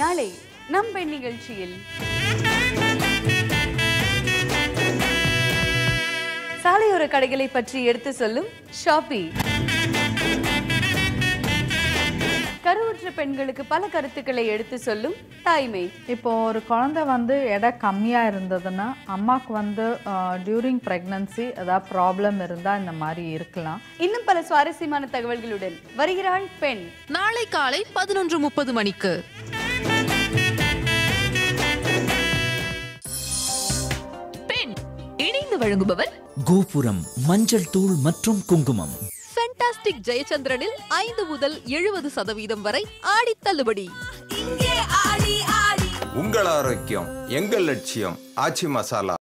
நாளை நம் பெண் நிகழ்ச்சியில் சாலையோர கடைகளை பற்றி எடுத்து சொல்லும் ஷாப்பி கருவுற்ற பெண்களுக்கு பல கருத்துக்களை எடுத்து சொல்லும் தாய்மை இப்போ ஒரு குழந்தை வந்து எடை கம்மியாக இருந்ததுன்னா அம்மாவுக்கு வந்து டியூரிங் ப்ரெக்னன்சி ஏதாவது ப்ராப்ளம் இருந்தால் இந்த மாதிரி இருக்கலாம் இன்னும் பல சுவாரஸ்யமான தகவல்களுடன் வருகிறாள் பெண் நாளை காலை பதினொன்று முப்பது மணிக்கு பெண் இணைந்து வழங்குபவர் கோபுரம் மஞ்சள் தூள் மற்றும் குங்குமம் ஃபென்டாஸ்டிக் ஜெயச்சந்திரனில் ஐந்து முதல் எழுபது சதவீதம் வரை ஆடி தள்ளுபடி உங்கள் ஆரோக்கியம் எங்கள் லட்சியம் ஆச்சி மசாலா